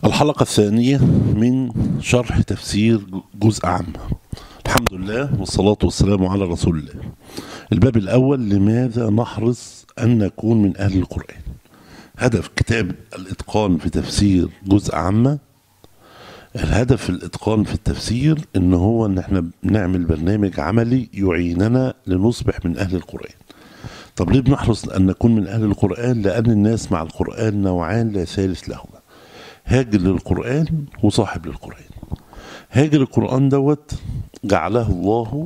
الحلقة الثانية من شرح تفسير جزء عام الحمد لله والصلاة والسلام على رسول الله الباب الأول لماذا نحرص أن نكون من أهل القرآن هدف كتاب الإتقان في تفسير جزء عامة الهدف الإتقان في التفسير إن هو إن إحنا نعمل برنامج عملي يعيننا لنصبح من أهل القرآن طب ليه بنحرص أن نكون من أهل القرآن لأن الناس مع القرآن نوعان لا ثالث لهما هاجر للقرآن وصاحب للقرآن هاجر القرآن دوت جعله الله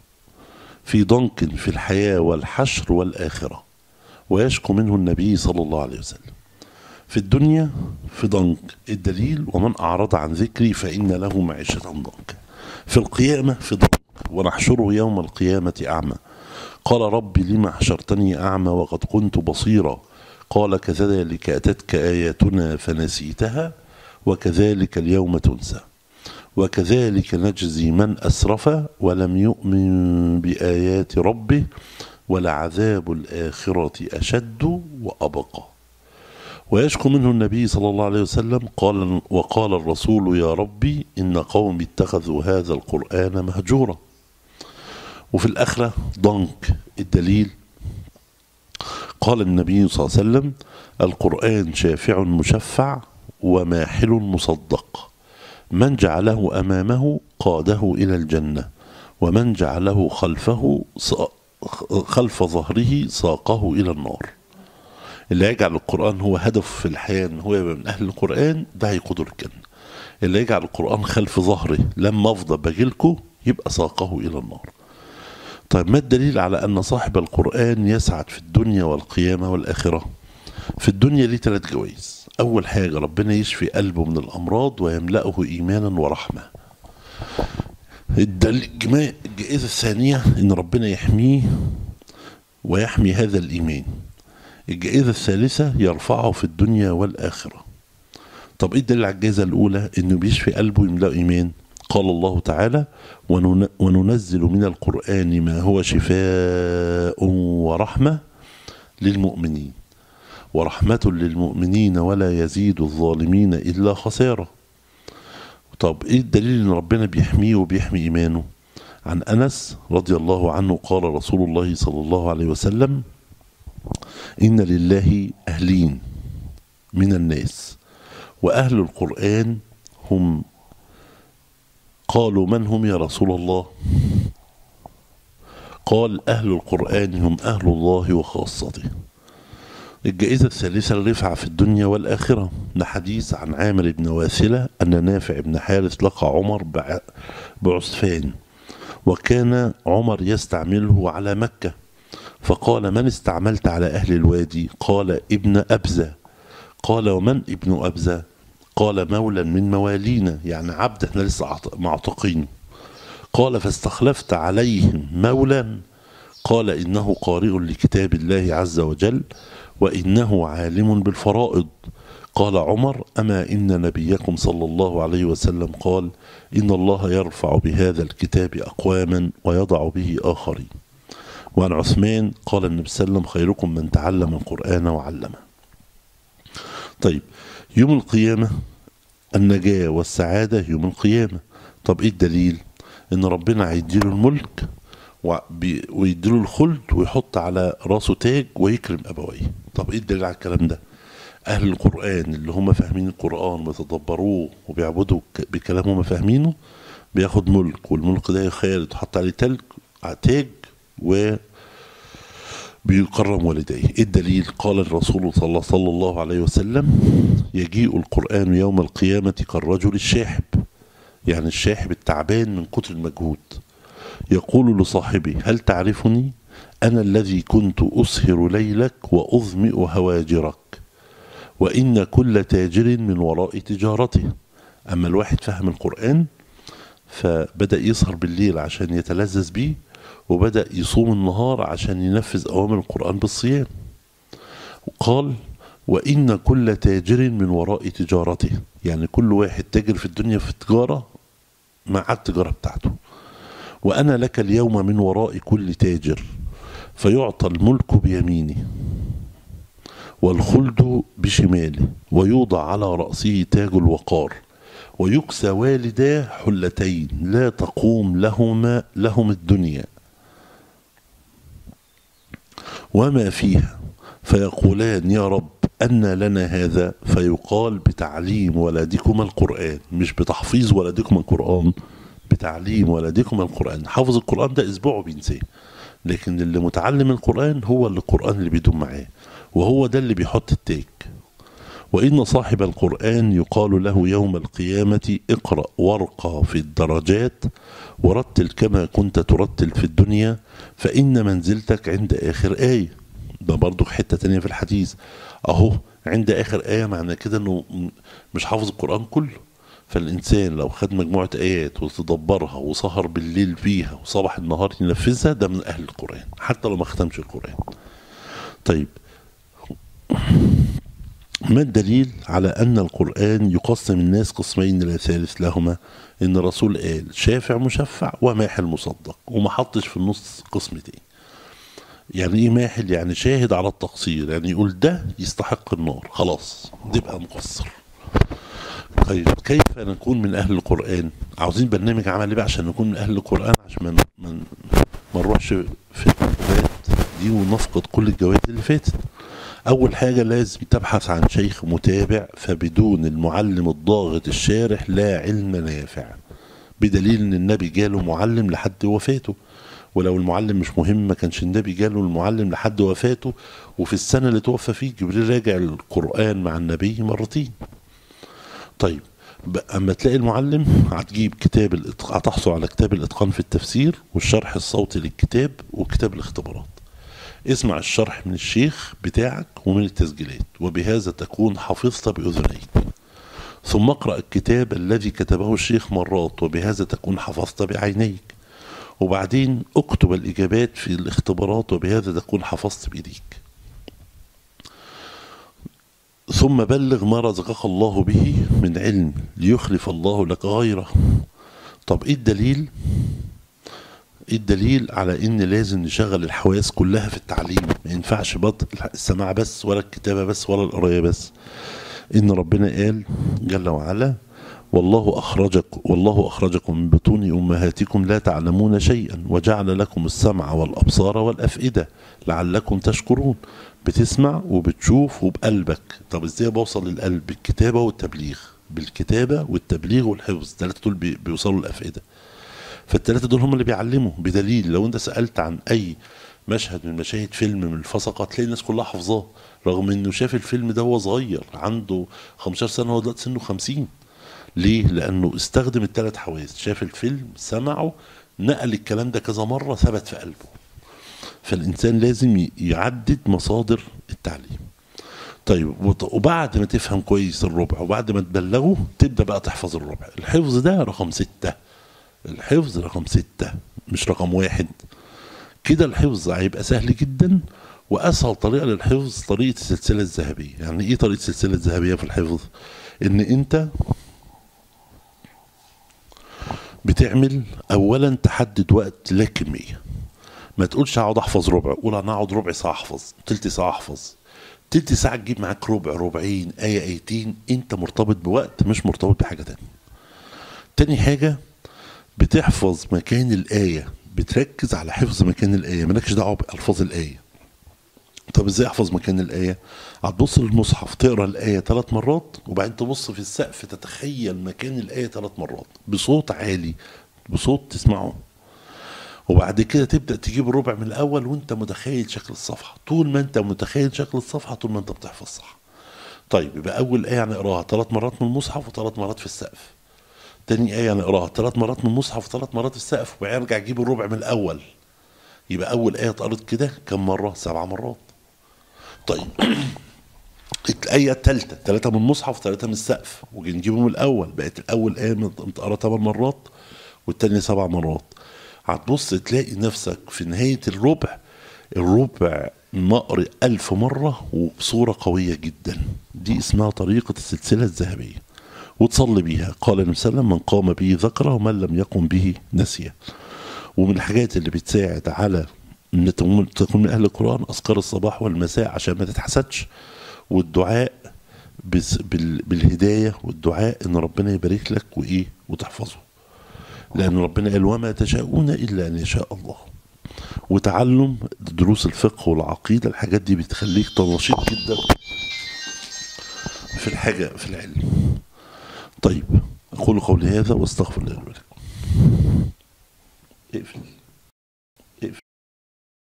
في ضنك في الحياة والحشر والآخرة ويشكو منه النبي صلى الله عليه وسلم في الدنيا في ضنك الدليل ومن أعرض عن ذكري فإن له معيشة ضنك في القيامة في ضنك ونحشره يوم القيامة أعمى قال رب لما حشرتني أعمى وقد كنت بصيرا قال كذلك أتتك آياتنا فنسيتها وكذلك اليوم تنسى وكذلك نجزي من أسرف ولم يؤمن بآيات ربه ولعذاب الآخرة أشد وأبقى ويشكو منه النبي صلى الله عليه وسلم قال وقال الرسول يا ربي إن قومي اتخذوا هذا القرآن مهجورا وفي الآخرة ضنك الدليل قال النبي صلى الله عليه وسلم القرآن شافع مشفع وماحل مصدق من جعله أمامه قاده إلى الجنة ومن جعله خلفه خلف ظهره ساقه إلى النار اللي يجعل القرآن هو هدف في الحياة إن هو يبقى من أهل القرآن ده هيقوده الجنة اللي يجعل القرآن خلف ظهره لما أفضى بجيلكو يبقى ساقه إلى النار طيب ما الدليل على أن صاحب القرآن يسعد في الدنيا والقيامة والآخرة في الدنيا ليه ثلاث جوائز أول حاجة ربنا يشفي قلبه من الأمراض ويملأه إيمانا ورحمة الجائزة الثانية إن ربنا يحميه ويحمي هذا الإيمان الجائزة الثالثة يرفعه في الدنيا والآخرة طب إيه الدليل على الجائزة الأولى إنه بيشفي قلبه ويملأه إيمان قال الله تعالى وننزل من القرآن ما هو شفاء ورحمة للمؤمنين ورحمة للمؤمنين ولا يزيد الظالمين إلا خسارة طب إيه الدليل إن ربنا بيحميه وبيحمي إيمانه عن أنس رضي الله عنه قال رسول الله صلى الله عليه وسلم إن لله أهلين من الناس وأهل القرآن هم قالوا من هم يا رسول الله قال أهل القرآن هم أهل الله وخاصته الجائزة الثالثة الرفعة في الدنيا والآخرة ده حديث عن عامر بن واثلة أن نافع بن حارث لقى عمر بعسفان وكان عمر يستعمله على مكة فقال من استعملت على أهل الوادي قال ابن أبزة قال ومن ابن أبزة قال مولا من موالينا يعني عبد احنا لسه معتقينه قال فاستخلفت عليهم مولا قال إنه قارئ لكتاب الله عز وجل وإنه عالم بالفرائض قال عمر أما إن نبيكم صلى الله عليه وسلم قال إن الله يرفع بهذا الكتاب أقواما ويضع به آخرين وعن عثمان قال النبي صلى الله عليه وسلم خيركم من تعلم القرآن وعلمه طيب يوم القيامة النجاة والسعادة يوم القيامة طب ايه الدليل ان ربنا هيديله الملك ويديله الخلد ويحط على راسه تاج ويكرم ابويه طب ايه الدليل على الكلام ده اهل القرآن اللي هم فاهمين القرآن ويتدبروه وبيعبدوا بكلام هم فاهمينه بياخد ملك والملك ده يخيل يتحط عليه تلج على تاج و بيكرم والديه إيه الدليل قال الرسول صلى, صلى الله عليه وسلم يجيء القرآن يوم القيامة كالرجل الشاحب يعني الشاحب التعبان من كتر المجهود يقول لصاحبه هل تعرفني أنا الذي كنت أسهر ليلك وأظمئ هواجرك وإن كل تاجر من وراء تجارته أما الواحد فهم القرآن فبدأ يسهر بالليل عشان يتلذذ بيه وبدأ يصوم النهار عشان ينفذ أوامر القرآن بالصيام وقال وإن كل تاجر من وراء تجارته يعني كل واحد تاجر في الدنيا في التجارة مع التجارة بتاعته وأنا لك اليوم من وراء كل تاجر فيعطى الملك بيمينه والخلد بشماله ويوضع على رأسه تاج الوقار ويكسى والداه حلتين لا تقوم لهما لهم الدنيا وما فيها فيقولان يا رب أن لنا هذا فيقال بتعليم ولدكم القرآن مش بتحفيظ ولدكم القرآن بتعليم ولدكم القرآن حافظ القرآن ده أسبوعه بينساه لكن اللي متعلم القرآن هو اللي القرآن اللي بيدوم معاه وهو ده اللي بيحط التاج وإن صاحب القرآن يقال له يوم القيامة اقرأ وارقى في الدرجات ورتل كما كنت ترتل في الدنيا فإن منزلتك عند آخر آية ده برضو حتة تانية في الحديث أهو عند آخر آية معنى كده إنه مش حافظ القرآن كله فالإنسان لو خد مجموعة آيات وتدبرها وسهر بالليل فيها وصبح النهار ينفذها ده من أهل القرآن حتى لو ما ختمش القرآن طيب ما الدليل على أن القرآن يقسم الناس قسمين لا ثالث لهما إن الرسول قال شافع مشفع وماحل مصدق وما حطش في النص قسمتين يعني ايه ماحل يعني شاهد على التقصير يعني يقول ده يستحق النار خلاص تبقى مقصر طيب كيف نكون من اهل القران عاوزين برنامج عملي بقى عشان نكون من اهل القران عشان ما ما ما نروحش في الجوات دي ونفقد كل الجوات اللي فاتت اول حاجه لازم تبحث عن شيخ متابع فبدون المعلم الضاغط الشارح لا علم نافع بدليل ان النبي جاله معلم لحد وفاته ولو المعلم مش مهم ما كانش النبي جاله المعلم لحد وفاته وفي السنة اللي توفى فيه جبريل راجع القرآن مع النبي مرتين طيب اما تلاقي المعلم هتجيب كتاب الاتق... هتحصل على كتاب الاتقان في التفسير والشرح الصوتي للكتاب وكتاب الاختبارات اسمع الشرح من الشيخ بتاعك ومن التسجيلات وبهذا تكون حفظت بأذنيك ثم اقرأ الكتاب الذي كتبه الشيخ مرات وبهذا تكون حفظت بعينيك وبعدين اكتب الإجابات في الاختبارات وبهذا تكون حفظت بإيديك ثم بلغ ما رزقك الله به من علم ليخلف الله لك غيره طب ايه الدليل ايه الدليل على ان لازم نشغل الحواس كلها في التعليم ما ينفعش بط السماع بس ولا الكتابه بس ولا القرايه بس ان ربنا قال جل وعلا والله أخرجك والله أخرجكم من بطون أمهاتكم لا تعلمون شيئا وجعل لكم السمع والأبصار والأفئدة لعلكم تشكرون بتسمع وبتشوف وبقلبك طب ازاي بوصل للقلب بالكتابة والتبليغ بالكتابة والتبليغ والحفظ الثلاثة دول بيوصلوا الأفئدة فالثلاثة دول هم اللي بيعلموا بدليل لو انت سألت عن أي مشهد من مشاهد فيلم من الفسقة تلاقي الناس كلها حافظاه رغم انه شاف الفيلم ده وهو صغير عنده 15 سنة هو دلوقتي سنه 50 ليه؟ لأنه استخدم الثلاث حواس شاف الفيلم سمعه نقل الكلام ده كذا مرة ثبت في قلبه فالإنسان لازم يعدد مصادر التعليم طيب وبعد ما تفهم كويس الربع وبعد ما تبلغه تبدأ بقى تحفظ الربع الحفظ ده رقم ستة الحفظ رقم ستة مش رقم واحد كده الحفظ هيبقى سهل جدا واسهل طريقه للحفظ طريقه السلسله الذهبيه يعني ايه طريقه السلسله الذهبيه في الحفظ ان انت بتعمل اولا تحدد وقت لا كميه ما تقولش هقعد احفظ ربع قول انا هقعد ربع ساعه احفظ تلت ساعه احفظ تلت ساعه تجيب معاك ربع ربعين ايه ايتين انت مرتبط بوقت مش مرتبط بحاجه تانية تاني حاجه بتحفظ مكان الايه بتركز على حفظ مكان الايه مالكش دعوه بالفاظ الايه طب ازاي احفظ مكان الايه هتبص للمصحف تقرا الايه ثلاث مرات وبعدين تبص في السقف تتخيل مكان الايه ثلاث مرات بصوت عالي بصوت تسمعه وبعد كده تبدا تجيب الربع من الاول وانت متخيل شكل الصفحه طول ما انت متخيل شكل الصفحه طول ما انت بتحفظ صح طيب يبقى اول ايه هنقراها ثلاث مرات من المصحف وثلاث مرات في السقف تاني ايه هنقراها ثلاث مرات من المصحف وثلاث مرات في السقف وبعدين ارجع اجيب الربع من الاول يبقى اول ايه اتقرت كده كم مره سبع مرات طيب الآية الثالثة ثلاثة من المصحف ثلاثة من السقف ونجيبهم الأول بقت الأول آية متقرأ ثمان مرات والتانية سبع مرات هتبص تلاقي نفسك في نهاية الربع الربع مقري ألف مرة وبصورة قوية جدا دي اسمها طريقة السلسلة الذهبية وتصلي بيها قال النبي صلى الله عليه وسلم من قام به ذكره ومن لم يقم به نسيه ومن الحاجات اللي بتساعد على ان تكون من اهل القران اذكار الصباح والمساء عشان ما تتحسدش والدعاء بس بال بالهدايه والدعاء ان ربنا يبارك لك وايه وتحفظه لان ربنا قال وما تشاءون الا ان يشاء الله وتعلم دروس الفقه والعقيده الحاجات دي بتخليك نشيط جدا في الحاجه في العلم طيب اقول قولي هذا واستغفر الله لي ولكم اقفل